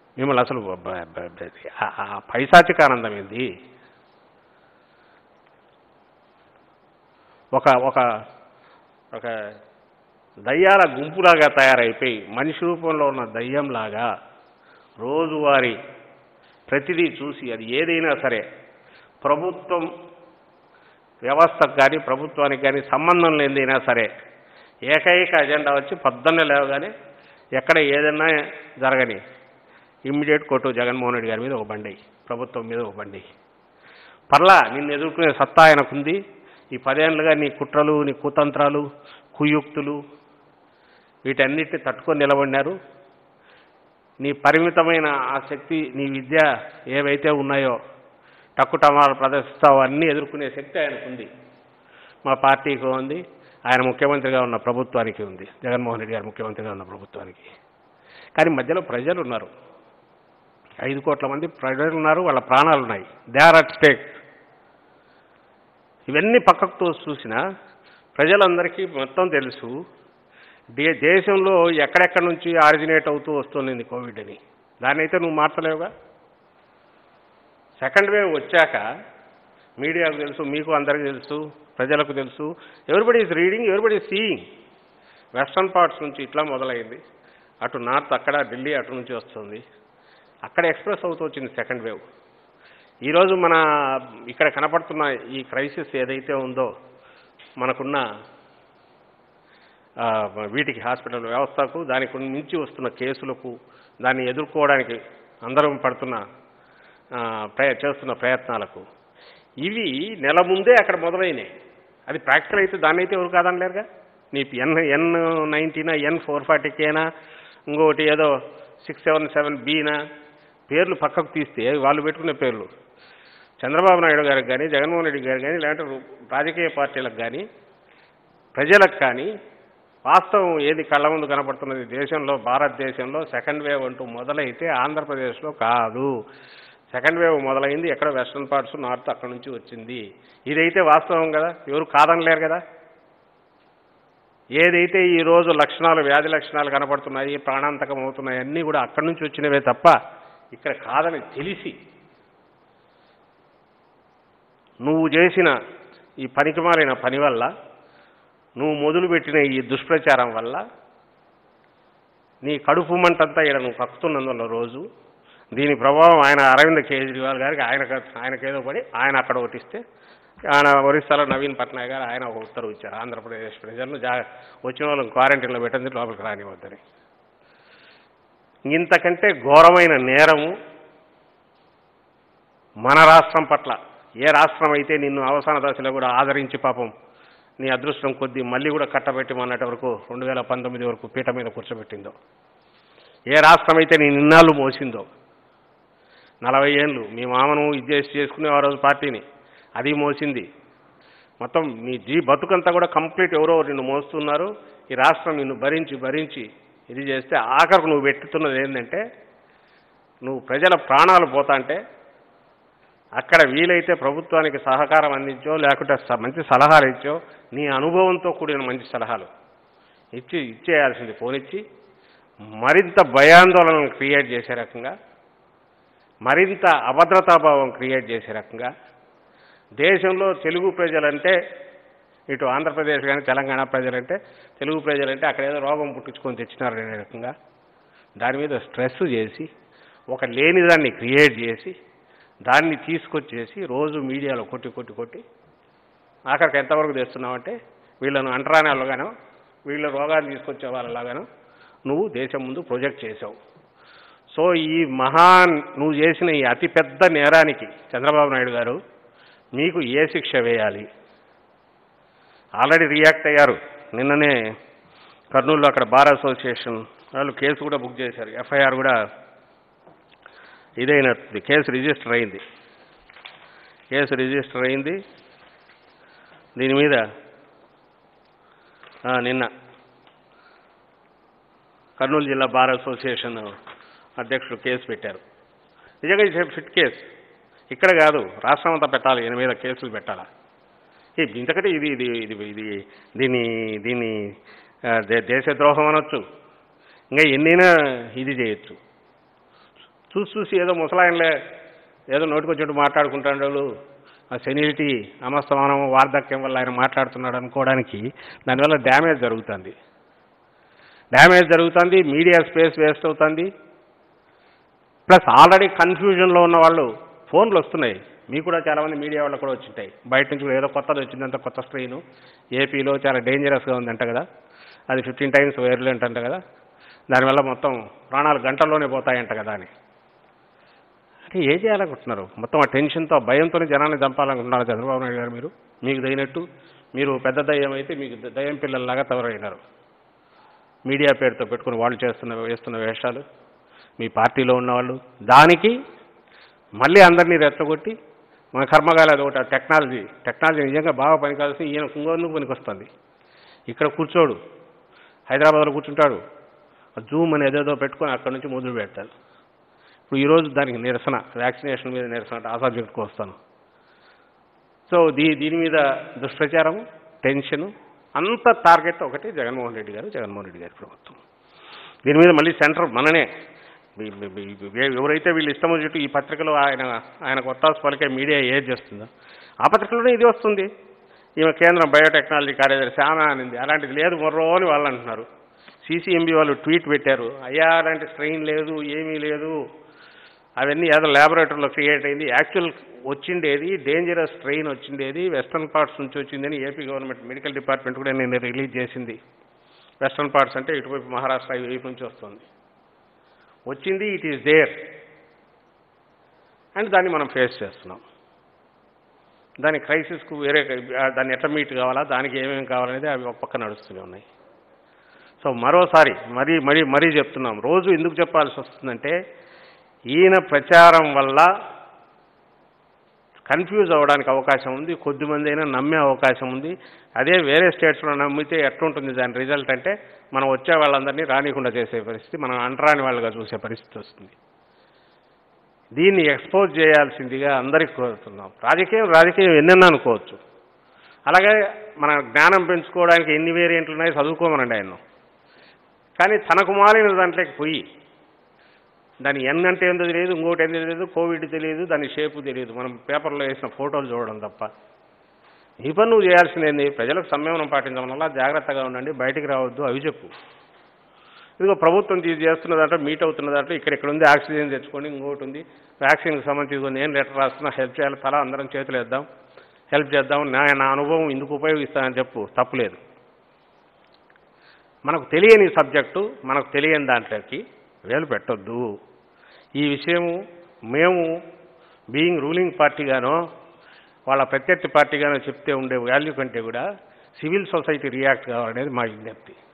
మిమ్మల్ని అసలు బ- బ- బ- బ- ఆ- ఆ పైశాచిక ఆనందం ఏంది ఒక ఒక ఒక దయ్యాల గుంపులాగా తయారైపోయి మనిషి రూపంలో ఉన్న దయ్యంలాగా రోజువారీ ప్రతిదీ చూసి అది ఏదైనా సరే ప్రభుత్వం వ్యవస్థకు కానీ ప్రభుత్వానికి కానీ సంబంధం లేనిదైనా సరే ఏకైక అజెండా వచ్చి పొద్దున్నే లేవగానే ఎక్కడ ఏదైనా జరగని ఇమ్మీడియట్ కొట్టు జగన్మోహన్ రెడ్డి గారి మీద ఒక బండి ప్రభుత్వం మీద ఒక బండి పర్లా నిన్ను ఎదుర్కొనే సత్తా ఆయనకుంది ఈ పదేళ్ళుగా నీ కుట్రలు నీ కుతంత్రాలు కుయుక్తులు వీటన్నిటిని తట్టుకొని నిలబడినారు నీ పరిమితమైన ఆ శక్తి నీ విద్య ఏవైతే ఉన్నాయో టక్కుటమాలు ప్రదర్శిస్తావు అన్నీ ఎదుర్కొనే శక్తి ఆయనకుంది మా పార్టీకి ఉంది ఆయన ముఖ్యమంత్రిగా ఉన్న ప్రభుత్వానికి ఉంది జగన్మోహన్ రెడ్డి గారు ముఖ్యమంత్రిగా ఉన్న ప్రభుత్వానికి కానీ మధ్యలో ప్రజలు ఉన్నారు ఐదు కోట్ల మంది ప్రజలు ఉన్నారు వాళ్ళ ప్రాణాలు ఉన్నాయి దే ఆర్ అట్ స్టేక్ ఇవన్నీ పక్కకు తోసి చూసినా ప్రజలందరికీ మొత్తం తెలుసు దే దేశంలో ఎక్కడెక్కడి నుంచి ఆరిజినేట్ అవుతూ వస్తుంది కోవిడ్ అని దాన్ని అయితే నువ్వు మార్చలేవుగా సెకండ్ వేవ్ వచ్చాక మీడియాకు తెలుసు మీకు అందరికీ తెలుసు ప్రజలకు తెలుసు everybody is reading everybody is seeing western parts నుంచి ఇట్లా మొదలైంది అటు నార్త్ అక్కడ ఢిల్లీ అటు నుంచి వస్తుంది అక్కడ ఎక్స్ప్రెస్ అవుతూ వచ్చింది సెకండ్ వేవ్ ఈరోజు మన ఇక్కడ కనపడుతున్న ఈ క్రైసిస్ ఏదైతే ఉందో మనకున్న ఆ, వీటికి హాస్పిటల్ వ్యవస్థకు దానికి మించి వస్తున్న కేసులకు దాన్ని ఎదుర్కోవడానికి అందరం పడుతున్న ఆ, ప్రయ చేస్తున్న ప్రయత్నాలకు ఇవి నెల ముందే అక్కడ మొదలైనాయి అది ప్రాక్టికల్ అయితే దాన్ని అయితే ఎవరు కాదనలేరుగా నీ ఎన్ ఎన్ నైన్టీనా ఎన్ ఫోర్ ఫార్టీకేనా ఇంకొకటి ఏదో సిక్స్ సెవెన్ సెవెన్ బీనా పేర్లు పక్కకు తీస్తే వాళ్ళు పెట్టుకునే పేర్లు చంద్రబాబు నాయుడు గారికి కానీ జగన్మోహన్ రెడ్డి గారికి కానీ లేదంటే రాజకీయ పార్టీలకు కానీ ప్రజలకు కానీ వాస్తవం ఏది కళ్ళ ముందు కనపడుతున్నది దేశంలో భారతదేశంలో సెకండ్ వేవ్ అంటూ మొదలైతే ఆంధ్రప్రదేశ్లో కాదు సెకండ్ వేవ్ మొదలైంది ఎక్కడ వెస్ట్రన్ పార్ట్స్ నార్త్ అక్కడ నుంచి వచ్చింది ఇదైతే వాస్తవం కదా ఎవరు కాదనలేరు కదా ఏదైతే ఈ రోజు లక్షణాలు వ్యాధి లక్షణాలు కనపడుతున్నాయి ప్రాణాంతకం అవుతున్నాయి అన్నీ కూడా అక్కడి నుంచి వచ్చినవే తప్ప ఇక్కడ కాదని తెలిసి నువ్వు చేసిన ఈ పనికిమాలిన పని వల్ల నువ్వు మొదలుపెట్టిన ఈ దుష్ప్రచారం వల్ల నీ కడుపు మంటంతా ఇక్కడ నువ్వు కక్కుతున్నందువల్ల రోజు దీని ప్రభావం ఆయన అరవింద్ కేజ్రీవాల్ గారికి ఆయన ఆయనకేదో పడి ఆయన అక్కడ ఒకటిస్తే ఆయన ఒరిస్సాలో నవీన్ పట్నాయక్ గారు ఆయన ఒక ఉత్తర్వు ఇచ్చారు ఆంధ్రప్రదేశ్ ప్రజలను జా వచ్చిన వాళ్ళని క్వారంటైన్లో పెట్టండి లోపలికి రానివద్దని ఇంతకంటే ఘోరమైన నేరము మన రాష్ట్రం పట్ల ఏ రాష్ట్రం అయితే నిన్ను అవసాన దశలో కూడా ఆదరించి పాపం నీ అదృష్టం కొద్దీ మళ్ళీ కూడా కట్టబెట్టి మొన్నటి వరకు రెండు వేల పంతొమ్మిది వరకు పీట మీద కూర్చోబెట్టిందో ఏ రాష్ట్రం అయితే నీ నిన్నాళ్ళు మోసిందో నలభై ఏళ్ళు మీ మామను ఇది చేసి చేసుకునే ఆ రోజు పార్టీని అది మోసింది మొత్తం నీ జీ బతుకంతా కూడా కంప్లీట్ ఎవరో నిన్ను మోస్తున్నారు ఈ రాష్ట్రం నిన్ను భరించి భరించి ఇది చేస్తే ఆఖరికి నువ్వు పెట్టుతున్నది ఏంటంటే నువ్వు ప్రజల ప్రాణాలు పోతాంటే అక్కడ వీలైతే ప్రభుత్వానికి సహకారం అందించో లేకుంటే స- మంచి సలహాలు ఇచ్చో నీ అనుభవంతో కూడిన మంచి సలహాలు ఇచ్చి ఇచ్చేయాల్సింది పోనిచ్చి మరింత భయాందోళనలు క్రియేట్ చేసే రకంగా మరింత అభద్రతాభావం క్రియేట్ చేసే రకంగా దేశంలో తెలుగు ప్రజలంటే ఇటు ఆంధ్రప్రదేశ్ కానీ తెలంగాణ ప్రజలంటే తెలుగు ప్రజలంటే అక్కడ ఏదో రోగం పుట్టించుకొని తెచ్చినారు అనే రకంగా దాని మీద స్ట్రెస్ చేసి ఒక లేనిదాన్ని క్రియేట్ చేసి దాన్ని తీసుకొచ్చేసి రోజు మీడియాలో కొట్టి కొట్టి కొట్టి ఆఖరికి ఎంతవరకు తెస్తున్నావంటే వీళ్ళను అంటరాని వాళ్ళగానో వీళ్ళ రోగాన్ని తీసుకొచ్చే వాళ్ళలాగానో నువ్వు దేశం ముందు ప్రొజెక్ట్ చేసావు సో ఈ మహాన్ నువ్వు చేసిన ఈ అతిపెద్ద నేరానికి చంద్రబాబు నాయుడు గారు మీకు ఏ శిక్ష వేయాలి ఆల్రెడీ రియాక్ట్ అయ్యారు నిన్ననే కర్నూలులో అక్కడ బార్ అసోసియేషన్ వాళ్ళు కేసు కూడా బుక్ చేశారు ఎఫ్ఐఆర్ కూడా ఇదైనట్టు కేసు రిజిస్టర్ అయింది కేసు రిజిస్టర్ అయింది దీని మీద ఆ, నిన్న కర్నూలు జిల్లా బార్ అసోసియేషన్ అధ్యక్షుడు కేసు పెట్టారు నిజంగా ఇది ఫిట్ కేసు ఇక్కడ కాదు రాష్ట్రం అంతా పెట్టాలి ఈయన మీద కేసులు పెట్టాలా ఈ ఇంతకంటే ఇది ఇది ఇది ఇది దీన్ని దీన్ని ఆ, దే- దేశద్రోహం అనొచ్చు ఇంకా ఎన్నైనా ఇది చేయొచ్చు చూసి చూసి ఏదో ముసలాయనలే ఏదో నోటికొచ్చినట్టు మాట్లాడుకుంటాడు వాళ్ళు ఆ సెనిలిటీ అమస్తమానం వార్ధక్యం వల్ల ఆయన మాట్లాడుతున్నాడు అనుకోవడానికి దానివల్ల డ్యామేజ్ జరుగుతుంది డ్యామేజ్ జరుగుతుంది మీడియా స్పేస్ వేస్ట్ అవుతుంది ప్లస్ ఆల్రెడీ కన్ఫ్యూజన్లో ఉన్న వాళ్ళు ఫోన్లు వస్తున్నాయి మీకు కూడా చాలామంది మీడియా వాళ్ళు కూడా వచ్చింటాయి బయట నుంచి కూడా ఏదో కొత్తది వచ్చిందంత కొత్త స్ట్రెయిన్ ఏపీలో చాలా డేంజరస్గా ఉందంట కదా అది ఫిఫ్టీన్ టైమ్స్ వేరులెంట్ అంట కదా దానివల్ల మొత్తం ప్రాణాలు గంటల్లోనే పోతాయంట కదా అని అంటే ఏం చేయాలనుకుంటున్నారు మొత్తం ఆ టెన్షన్తో భయంతో జనాన్ని చంపాలనుకుంటున్నారు చంద్రబాబు నాయుడు గారు మీరు మీకు దైనట్టు మీరు పెద్ద దయ్యం అయితే మీకు దయ్యం పిల్లల్లాగా తవరైనారు మీడియా పేరుతో పెట్టుకుని వాళ్ళు చేస్తున్న వేస్తున్న వేషాలు మీ పార్టీలో ఉన్నవాళ్ళు దానికి మళ్ళీ అందరినీ రెచ్చగొట్టి మన కర్మగాలి అది ఒకటి టెక్నాలజీ టెక్నాలజీ నిజంగా బాగా పనికాల్సి ఈయన ఇంకొందుకు పనికొస్తుంది ఇక్కడ కూర్చోడు హైదరాబాద్లో కూర్చుంటాడు జూమ్ అని ఏదేదో పెట్టుకొని అక్కడి నుంచి మొదలు పెడతాడు ఇప్పుడు ఈరోజు దానికి నిరసన వ్యాక్సినేషన్ మీద నిరసన అంటే ఆ సబ్జెక్ట్కి వస్తాను సో దీ దీని మీద దుష్ప్రచారం టెన్షను అంత టార్గెట్ ఒకటి జగన్మోహన్ రెడ్డి గారు జగన్మోహన్ రెడ్డి గారి ప్రభుత్వం దీని మీద మళ్ళీ సెంటర్ మననే బి- బి- బి- ఎవరైతే వీళ్ళు ఇష్టం వచ్చినట్టు ఈ పత్రికలో ఆయన ఆయన కొత్త పలికే మీడియా ఏది చేస్తుందో ఆ పత్రికలోనే ఇది వస్తుంది ఈమె కేంద్రం బయోటెక్నాలజీ కార్యదర్శి ఆమె అనింది అలాంటిది లేదు మొర్రో అని వాళ్ళు అంటున్నారు సీసీఎంబీ వాళ్ళు ట్వీట్ పెట్టారు అయ్యా అలాంటి స్ట్రెయిన్ లేదు ఏమీ లేదు అవన్నీ ఏదో ల్యాబొరేటరీలో క్రియేట్ అయింది యాక్చువల్ వచ్చిండేది డేంజరస్ ట్రైన్ వచ్చిండేది వెస్ట్రన్ పార్ట్స్ నుంచి వచ్చిందని ఏపీ గవర్నమెంట్ మెడికల్ డిపార్ట్మెంట్ కూడా నేను రిలీజ్ చేసింది వెస్ట్రన్ పార్ట్స్ అంటే ఇటువైపు మహారాష్ట్ర ఈ వైపు నుంచి వస్తుంది వచ్చింది ఇట్ ఈస్ దేర్ అండ్ దాన్ని మనం ఫేస్ చేస్తున్నాం దాని క్రైసిస్కు వేరే ఆ, దాన్ని ఎట్లా మీట్ కావాలా దానికి ఏమేమి కావాలనేది అవి ఒక పక్క నడుస్తూనే ఉన్నాయి సో మరోసారి మరీ మరీ మరీ చెప్తున్నాం రోజు ఎందుకు చెప్పాల్సి వస్తుందంటే ఈయన ప్రచారం వల్ల కన్ఫ్యూజ్ అవ్వడానికి అవకాశం ఉంది కొద్దిమంది అయినా నమ్మే అవకాశం ఉంది అదే వేరే స్టేట్స్లో నమ్మితే ఎట్లుంటుంది దాని రిజల్ట్ అంటే మనం వచ్చే వాళ్ళందరినీ రానికుండా చేసే పరిస్థితి మనం అంటరాని వాళ్ళుగా చూసే పరిస్థితి వస్తుంది దీన్ని ఎక్స్పోజ్ చేయాల్సిందిగా అందరికీ కోరుతున్నాం రాజకీయం రాజకీయం ఎన్నెన్న అనుకోవచ్చు అలాగే మన జ్ఞానం పెంచుకోవడానికి ఎన్ని వేరియంట్లు ఉన్నాయి చదువుకోమనండి ఆయన కానీ తనకు మాలిన దాంట్లోకి పోయి దాని ఎన్ అంటే ఏందో తెలియదు ఇంకోటి ఏందో తెలియదు కోవిడ్ తెలియదు దాని షేపు తెలియదు మనం పేపర్లో వేసిన ఫోటోలు చూడడం తప్ప ఈ పని నువ్వు చేయాల్సింది ఏంది ప్రజలకు సంయమనం పాటించడం వల్ల జాగ్రత్తగా ఉండండి బయటికి రావద్దు అవి చెప్పు ఇదిగో ప్రభుత్వం ఇది చేస్తున్నదంటే మీట్ అవుతున్నదంటే ఇక్కడ ఇక్కడ ఉంది ఆక్సిజన్ తెచ్చుకోండి ఇంకోటి ఉంది వ్యాక్సిన్కి సంబంధించి ఇదిగో నేను లెటర్ రాస్తున్నా హెల్ప్ చేయాలి తలా అందరం చేతులు వేద్దాం హెల్ప్ చేద్దాం నా నా అనుభవం ఇందుకు ఉపయోగిస్తానని చెప్పు తప్పులేదు మనకు తెలియని సబ్జెక్టు మనకు తెలియని దాంట్లోకి వేలు పెట్టొద్దు ఈ విషయము మేము బీయింగ్ రూలింగ్ పార్టీగానో వాళ్ళ ప్రత్యర్థి పార్టీగానో చెప్తే ఉండే వాల్యూ కంటే కూడా సివిల్ సొసైటీ రియాక్ట్ కావాలనేది మా విజ్ఞప్తి